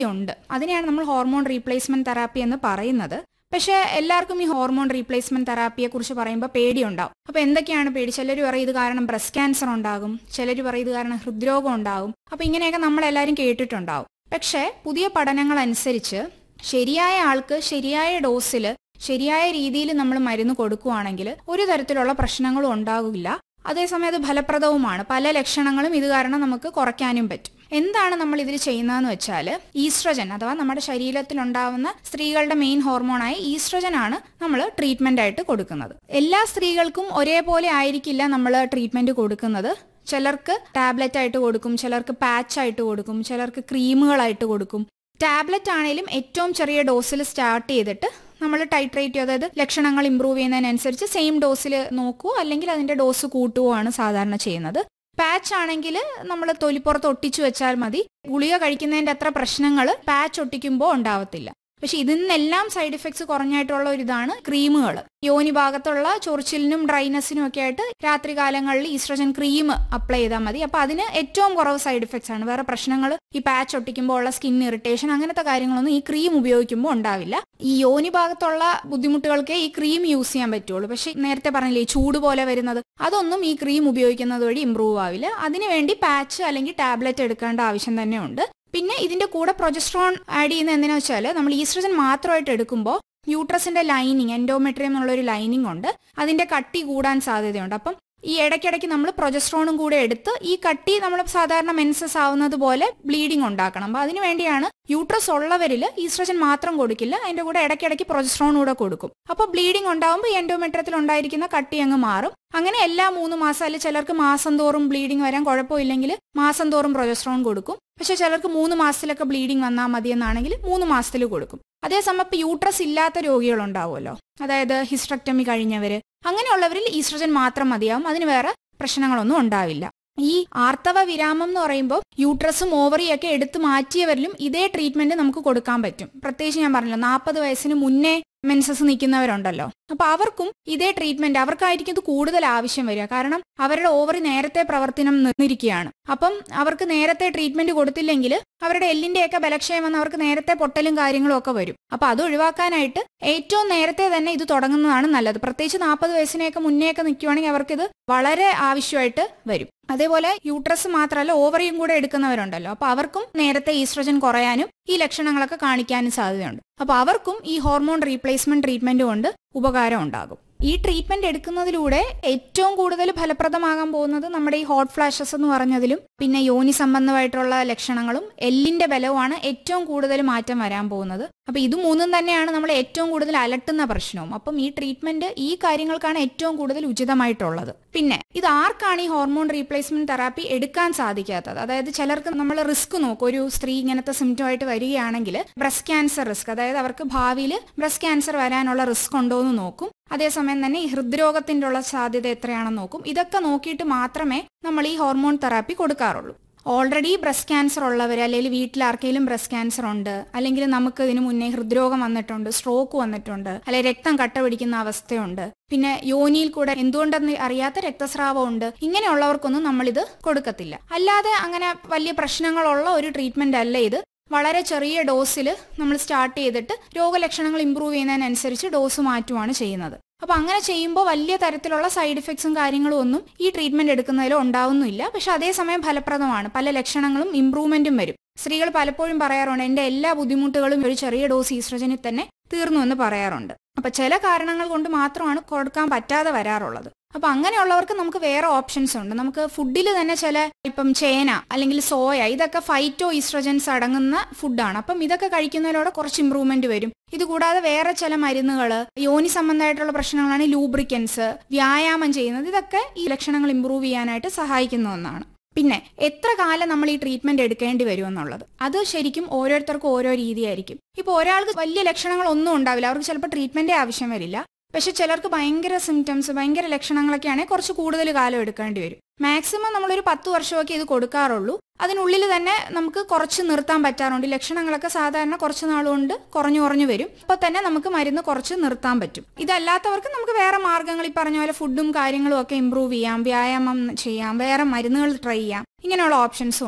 ഉണ്ട് അതിനെയാണ് നമ്മൾ ഹോർമോൺ റീപ്ലേസ്മെന്റ് തെറാപ്പി എന്ന് പറയുന്നത് പക്ഷേ എല്ലാവർക്കും ഈ ഹോർമോൺ റീപ്ലേസ്മെന്റ് തെറാപ്പിയെ കുറിച്ച് പറയുമ്പോൾ പേടിയുണ്ടാവും അപ്പൊ എന്തൊക്കെയാണ് പേടി ചിലർ പറയും ഇത് കാരണം ബ്രസ്റ്റ് ക്യാൻസർ ഉണ്ടാകും ചിലർ പറയും ഇത് കാരണം ഹൃദ്രോഗം ഉണ്ടാകും അപ്പൊ ഇങ്ങനെയൊക്കെ നമ്മൾ എല്ലാവരും കേട്ടിട്ടുണ്ടാവും പക്ഷേ പുതിയ പഠനങ്ങൾ അനുസരിച്ച് ശരിയായ ആൾക്ക് ശരിയായ ഡോസിൽ ശരിയായ രീതിയിൽ നമ്മൾ മരുന്ന് കൊടുക്കുകയാണെങ്കിൽ ഒരു തരത്തിലുള്ള പ്രശ്നങ്ങളും ഉണ്ടാകില്ല അതേസമയം അത് ഫലപ്രദവുമാണ് പല ലക്ഷണങ്ങളും ഇത് കാരണം നമുക്ക് കുറയ്ക്കാനും പറ്റും എന്താണ് നമ്മൾ ഇതിൽ ചെയ്യുന്നതെന്ന് വെച്ചാൽ ഈസ്ട്രജൻ അഥവാ നമ്മുടെ ശരീരത്തിൽ ഉണ്ടാവുന്ന സ്ത്രീകളുടെ മെയിൻ ഹോർമോണായ ഈസ്ട്രജൻ ആണ് നമ്മൾ ട്രീറ്റ്മെന്റ് ആയിട്ട് കൊടുക്കുന്നത് എല്ലാ സ്ത്രീകൾക്കും ഒരേപോലെ ആയിരിക്കില്ല നമ്മൾ ട്രീറ്റ്മെന്റ് കൊടുക്കുന്നത് ചിലർക്ക് ടാബ്ലറ്റ് ആയിട്ട് കൊടുക്കും ചിലർക്ക് പാച്ച് ആയിട്ട് കൊടുക്കും ചിലർക്ക് ക്രീമുകളായിട്ട് കൊടുക്കും ടാബ്ലറ്റ് ആണെങ്കിലും ഏറ്റവും ചെറിയ ഡോസിൽ സ്റ്റാർട്ട് ചെയ്തിട്ട് നമ്മൾ ടൈട്രേറ്റ് ചെയ്യും അതായത് ലക്ഷണങ്ങൾ ഇമ്പ്രൂവ് ചെയ്യുന്നതിനനുസരിച്ച് സെയിം ഡോസിൽ നോക്കുവോ അല്ലെങ്കിൽ അതിന്റെ ഡോസ് കൂട്ടുവോ ആണ് സാധാരണ ചെയ്യുന്നത് പാച്ച് ആണെങ്കിൽ നമ്മൾ തൊലിപ്പുറത്ത് ഒട്ടിച്ചു വെച്ചാൽ മതി ഗുളിക കഴിക്കുന്നതിന്റെ അത്ര പ്രശ്നങ്ങൾ പാച്ച് ഒട്ടിക്കുമ്പോൾ ഉണ്ടാവത്തില്ല പക്ഷെ ഇതിൽ നിന്നെല്ലാം സൈഡ് ഇഫക്ട്സ് കുറഞ്ഞായിട്ടുള്ള ഒരു ഇതാണ് ക്രീമുകൾ യോനി ഭാഗത്തുള്ള ചൊറിച്ചിലിനും ഡ്രൈനെസ്സിനും ഒക്കെ ആയിട്ട് രാത്രി കാലങ്ങളിൽ ഈസ്ട്രജൻ ക്രീം അപ്ലൈ ചെയ്താൽ മതി അപ്പൊ അതിന് ഏറ്റവും കുറവ് സൈഡ് ഇഫക്ട്സ് ആണ് വേറെ പ്രശ്നങ്ങൾ ഈ പാച്ച് ഒട്ടിക്കുമ്പോൾ ഉള്ള സ്കിൻ ഇറിറ്റേഷൻ അങ്ങനത്തെ കാര്യങ്ങളൊന്നും ഈ ക്രീം ഉപയോഗിക്കുമ്പോൾ ഉണ്ടാവില്ല ഈ യോനി ഭാഗത്തുള്ള ബുദ്ധിമുട്ടുകൾക്ക് ഈ ക്രീം യൂസ് ചെയ്യാൻ പറ്റുള്ളൂ പക്ഷെ നേരത്തെ പറഞ്ഞില്ലേ ഈ ചൂട് പോലെ വരുന്നത് അതൊന്നും ഈ ക്രീം ഉപയോഗിക്കുന്നത് വഴി ഇമ്പ്രൂവ് ആവില്ല അതിനുവേണ്ടി പാച്ച് അല്ലെങ്കിൽ ടാബ്ലറ്റ് എടുക്കേണ്ട ആവശ്യം തന്നെ ഉണ്ട് പിന്നെ ഇതിന്റെ കൂടെ പ്രൊജസ്ട്രോൺ ആഡ് ചെയ്യുന്നത് എന്തിനാ വെച്ചാൽ നമ്മൾ ഈസ്ട്രജൻ മാത്രമായിട്ട് എടുക്കുമ്പോൾ യൂട്രസിന്റെ ലൈനിങ് എൻഡോമെട്രിയം എന്നുള്ള ഒരു ലൈനിങ് ഉണ്ട് അതിന്റെ കട്ടി കൂടാൻ സാധ്യതയുണ്ട് അപ്പം ഈ ഇടയ്ക്കിടയ്ക്ക് നമ്മൾ പ്രൊജസ്ട്രോണും കൂടെ എടുത്ത് ഈ കട്ടി നമ്മൾ സാധാരണ മെൻസസ് ആവുന്നത് പോലെ ബ്ലീഡിംഗ് ഉണ്ടാക്കണം അപ്പൊ അതിനു വേണ്ടിയാണ് യൂട്രസ് ഉള്ളവരിൽ ഈസ്ട്രജൻ മാത്രം കൊടുക്കില്ല അതിന്റെ കൂടെ ഇടയ്ക്കിടയ്ക്ക് പ്രൊജസ്ട്രോൺ കൂടെ കൊടുക്കും അപ്പോൾ ബ്ലീഡിംഗ് ഉണ്ടാവുമ്പോൾ ഈ എൻഡോമെട്രിയത്തിൽ ഉണ്ടായിരിക്കുന്ന കട്ടി അങ്ങ് മാറും അങ്ങനെ എല്ലാ മൂന്ന് മാസം അല്ലെങ്കിൽ ചിലർക്ക് മാസം തോറും ബ്ലീഡിംഗ് വരാൻ കുഴപ്പമില്ലെങ്കിൽ മാസം തോറും പ്രൊജസ്ട്രോൺ കൊടുക്കും പക്ഷെ ചിലർക്ക് മൂന്ന് മാസത്തിലൊക്കെ ബ്ലീഡിംഗ് വന്നാൽ മതി എന്നാണെങ്കിൽ മൂന്ന് മാസത്തിൽ കൊടുക്കും അതേസമയം ഇപ്പൊ യൂട്രസ് ഇല്ലാത്ത രോഗികളുണ്ടാവുമല്ലോ അതായത് ഹിസ്ട്രക്ടമി കഴിഞ്ഞവര് അങ്ങനെയുള്ളവരിൽ ഈസ്ട്രജൻ മാത്രം മതിയാവും അതിന് വേറെ പ്രശ്നങ്ങളൊന്നും ഉണ്ടാവില്ല ഈ ആർത്തവ വിരാമം എന്ന് പറയുമ്പോൾ യൂട്രസും ഓവറിയൊക്കെ എടുത്തു മാറ്റിയവരിലും ഇതേ ട്രീറ്റ്മെന്റ് നമുക്ക് കൊടുക്കാൻ പറ്റും പ്രത്യേകിച്ച് ഞാൻ പറഞ്ഞല്ലോ നാൽപ്പത് വയസ്സിന് മുന്നേ മെൻസസ് നിൽക്കുന്നവരുണ്ടല്ലോ അപ്പൊ അവർക്കും ഇതേ ട്രീറ്റ്മെന്റ് അവർക്കായിരിക്കും ഇത് കൂടുതൽ ആവശ്യം വരിക കാരണം അവരുടെ ഓവറി നേരത്തെ പ്രവർത്തനം നിന്നിരിക്കുകയാണ് അപ്പം അവർക്ക് നേരത്തെ ട്രീറ്റ്മെന്റ് കൊടുത്തില്ലെങ്കിൽ അവരുടെ എല്ലിന്റെയൊക്കെ ബലക്ഷയം വന്ന് അവർക്ക് നേരത്തെ പൊട്ടലും കാര്യങ്ങളും ഒക്കെ വരും അപ്പൊ അത് ഒഴിവാക്കാനായിട്ട് ഏറ്റവും നേരത്തെ തന്നെ ഇത് തുടങ്ങുന്നതാണ് നല്ലത് പ്രത്യേകിച്ച് നാൽപ്പത് വയസ്സിനെയൊക്കെ മുന്നേയൊക്കെ നിൽക്കുവാണെങ്കിൽ അവർക്കിത് വളരെ ആവശ്യമായിട്ട് വരും അതേപോലെ യൂട്രസ് മാത്രമല്ല ഓവറിയും കൂടെ എടുക്കുന്നവരുണ്ടല്ലോ അപ്പൊ അവർക്കും നേരത്തെ ഈസ്ട്രജൻ കുറയാനും ഈ ലക്ഷണങ്ങളൊക്കെ കാണിക്കാനും സാധ്യതയുണ്ട് അപ്പൊ അവർക്കും ഈ ഹോർമോൺ റീപ്ലേസ്മെന്റ് ട്രീറ്റ്മെന്റ് കൊണ്ട് ഉപകാരം ഉണ്ടാകും ഈ ട്രീറ്റ്മെന്റ് എടുക്കുന്നതിലൂടെ ഏറ്റവും കൂടുതൽ ഫലപ്രദമാകാൻ പോകുന്നത് നമ്മുടെ ഈ ഹോട്ട് ഫ്ലാഷസ് എന്ന് പറഞ്ഞതിലും പിന്നെ യോനി സംബന്ധമായിട്ടുള്ള ലക്ഷണങ്ങളും എല്ലിന്റെ ബലവുമാണ് ഏറ്റവും കൂടുതൽ മാറ്റം വരാൻ പോകുന്നത് അപ്പൊ ഇത് മൂന്നും തന്നെയാണ് നമ്മൾ ഏറ്റവും കൂടുതൽ അലട്ടുന്ന പ്രശ്നവും അപ്പം ഈ ട്രീറ്റ്മെന്റ് ഈ കാര്യങ്ങൾക്കാണ് ഏറ്റവും കൂടുതൽ ഉചിതമായിട്ടുള്ളത് പിന്നെ ഇത് ആർക്കാണ് ഈ ഹോർമോൺ റീപ്ലേസ്മെന്റ് തെറാപ്പി എടുക്കാൻ സാധിക്കാത്തത് അതായത് ചിലർക്ക് നമ്മൾ റിസ്ക് നോക്കും ഒരു സ്ത്രീ ഇങ്ങനത്തെ സിംറ്റം ആയിട്ട് വരികയാണെങ്കിൽ ബ്രസ്റ്റ് ക്യാൻസർ റിസ്ക് അതായത് അവർക്ക് ഭാവിയിൽ ബ്രസ്റ്റ് ക്യാൻസർ വരാനുള്ള റിസ്ക് ഉണ്ടോ എന്ന് നോക്കും അതേസമയം തന്നെ ഈ ഹൃദ്രോഗത്തിന്റെ ഉള്ള സാധ്യത എത്രയാണെന്ന് നോക്കും ഇതൊക്കെ നോക്കിയിട്ട് മാത്രമേ നമ്മൾ ഈ ഹോർമോൺ തെറാപ്പി കൊടുക്കാറുള്ളൂ ഓൾറെഡി ബ്രസ്റ്റ് ക്യാൻസർ ഉള്ളവർ അല്ലെങ്കിൽ വീട്ടിൽ ആർക്കെങ്കിലും ബ്രസ്റ്റ് ക്യാൻസർ ഉണ്ട് അല്ലെങ്കിൽ നമുക്ക് ഇതിനു മുന്നേ ഹൃദ്രോഗം വന്നിട്ടുണ്ട് സ്ട്രോക്ക് വന്നിട്ടുണ്ട് അല്ലെങ്കിൽ രക്തം കട്ട പിടിക്കുന്ന അവസ്ഥയുണ്ട് പിന്നെ യോനിയിൽ കൂടെ എന്തുകൊണ്ടെന്ന് അറിയാത്ത രക്തസ്രാവം ഉണ്ട് ഇങ്ങനെയുള്ളവർക്കൊന്നും നമ്മളിത് കൊടുക്കത്തില്ല അല്ലാതെ അങ്ങനെ വലിയ പ്രശ്നങ്ങളുള്ള ഒരു ട്രീറ്റ്മെന്റ് അല്ല ഇത് വളരെ ചെറിയ ഡോസിൽ നമ്മൾ സ്റ്റാർട്ട് ചെയ്തിട്ട് രോഗലക്ഷണങ്ങൾ ഇമ്പ്രൂവ് ചെയ്യുന്നതിനനുസരിച്ച് ഡോസ് മാറ്റുവാണ് ചെയ്യുന്നത് അപ്പൊ അങ്ങനെ ചെയ്യുമ്പോൾ വലിയ തരത്തിലുള്ള സൈഡ് ഇഫക്ട്സും കാര്യങ്ങളും ഒന്നും ഈ ട്രീറ്റ്മെന്റ് എടുക്കുന്നതിൽ ഉണ്ടാവുന്നില്ല പക്ഷെ അതേസമയം ഫലപ്രദമാണ് പല ലക്ഷണങ്ങളും ഇമ്പ്രൂവ്മെന്റും വരും സ്ത്രീകൾ പലപ്പോഴും പറയാറുണ്ട് എന്റെ എല്ലാ ബുദ്ധിമുട്ടുകളും ഒരു ചെറിയ ഡോസ് ഈസ്ട്രജനിൽ തന്നെ തീർന്നു എന്ന് പറയാറുണ്ട് അപ്പൊ ചില കാരണങ്ങൾ കൊണ്ട് മാത്രമാണ് കൊടുക്കാൻ പറ്റാതെ വരാറുള്ളത് അപ്പൊ അങ്ങനെയുള്ളവർക്ക് നമുക്ക് വേറെ ഓപ്ഷൻസ് ഉണ്ട് നമുക്ക് ഫുഡിൽ തന്നെ ചില ഇപ്പം ചേന അല്ലെങ്കിൽ സോയ ഇതൊക്കെ ഫൈറ്റോ ഈസ്ട്രജൻസ് അടങ്ങുന്ന ഫുഡാണ് അപ്പം ഇതൊക്കെ കഴിക്കുന്നതിലൂടെ കുറച്ച് ഇമ്പ്രൂവ്മെന്റ് വരും ഇതുകൂടാതെ വേറെ ചില മരുന്നുകൾ യോനി സംബന്ധമായിട്ടുള്ള പ്രശ്നങ്ങളാണ് ലൂബ്രിക്കൻസ് വ്യായാമം ചെയ്യുന്നത് ഇതൊക്കെ ഈ ലക്ഷണങ്ങൾ ഇമ്പ്രൂവ് ചെയ്യാനായിട്ട് സഹായിക്കുന്ന ഒന്നാണ് പിന്നെ എത്ര കാലം നമ്മൾ ഈ ട്രീറ്റ്മെന്റ് എടുക്കേണ്ടി വരും എന്നുള്ളത് അത് ശരിക്കും ഓരോരുത്തർക്കും ഓരോ രീതിയായിരിക്കും ഇപ്പൊ ഒരാൾക്ക് വലിയ ലക്ഷണങ്ങൾ ഒന്നും ഉണ്ടാവില്ല അവർക്ക് ചിലപ്പോൾ ട്രീറ്റ്മെന്റേ ആവശ്യം വരില്ല പക്ഷെ ചിലർക്ക് ഭയങ്കര സിംറ്റംസ് ഭയങ്കര ലക്ഷണങ്ങളൊക്കെ ആണെങ്കിൽ കുറച്ച് കൂടുതൽ കാലം എടുക്കേണ്ടി വരും മാക്സിമം നമ്മളൊരു പത്ത് വർഷമൊക്കെ ഇത് കൊടുക്കാറുള്ളൂ അതിനുള്ളിൽ തന്നെ നമുക്ക് കുറച്ച് നിർത്താൻ പറ്റാറുണ്ട് ലക്ഷണങ്ങളൊക്കെ സാധാരണ കുറച്ച് നാളുകൊണ്ട് കുറഞ്ഞു കുറഞ്ഞു വരും അപ്പോൾ തന്നെ നമുക്ക് മരുന്ന് കുറച്ച് നിർത്താൻ പറ്റും ഇതല്ലാത്തവർക്ക് നമുക്ക് വേറെ മാർഗ്ഗങ്ങൾ ഈ പറഞ്ഞ പോലെ ഫുഡും കാര്യങ്ങളും ഒക്കെ ഇമ്പ്രൂവ് ചെയ്യാം വ്യായാമം ചെയ്യാം വേറെ മരുന്നുകൾ ട്രൈ ചെയ്യാം ഇങ്ങനെയുള്ള ഓപ്ഷൻസും ഉണ്ട്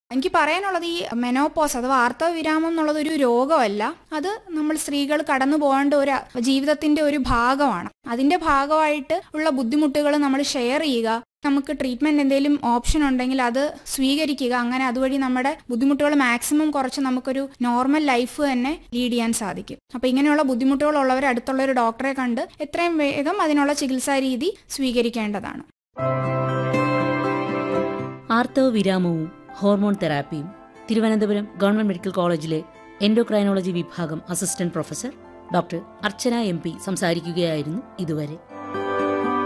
എനിക്ക് പറയാനുള്ളത് ഈ മെനോപോസ് അഥവാ ആർത്തവ വിരാമം എന്നുള്ളത് ഒരു രോഗമല്ല അത് നമ്മൾ സ്ത്രീകൾ കടന്നു പോകേണ്ട ഒരു ജീവിതത്തിന്റെ ഒരു ഭാഗമാണ് അതിന്റെ ഭാഗമായിട്ട് ഉള്ള ബുദ്ധിമുട്ടുകൾ നമ്മൾ ഷെയർ ചെയ്യുക നമുക്ക് ട്രീറ്റ്മെന്റ് എന്തെങ്കിലും ഓപ്ഷൻ ഉണ്ടെങ്കിൽ അത് സ്വീകരിക്കുക അങ്ങനെ അതുവഴി നമ്മുടെ ബുദ്ധിമുട്ടുകൾ മാക്സിമം കുറച്ച് നമുക്കൊരു നോർമൽ ലൈഫ് തന്നെ ലീഡ് ചെയ്യാൻ സാധിക്കും അപ്പൊ ഇങ്ങനെയുള്ള ബുദ്ധിമുട്ടുകളുള്ളവർ അടുത്തുള്ള ഒരു ഡോക്ടറെ കണ്ട് എത്രയും വേഗം അതിനുള്ള ചികിത്സാ രീതി സ്വീകരിക്കേണ്ടതാണ് ആർത്തവ വിരാമവും ഹോർമോൺ തെറാപ്പിയും തിരുവനന്തപുരം ഗവൺമെന്റ് മെഡിക്കൽ കോളേജിലെ എൻഡോക്രൈനോളജി വിഭാഗം assistant professor doctor Archana M P സംസാരിക്കുകയായിരുന്നു ഇതുവരെ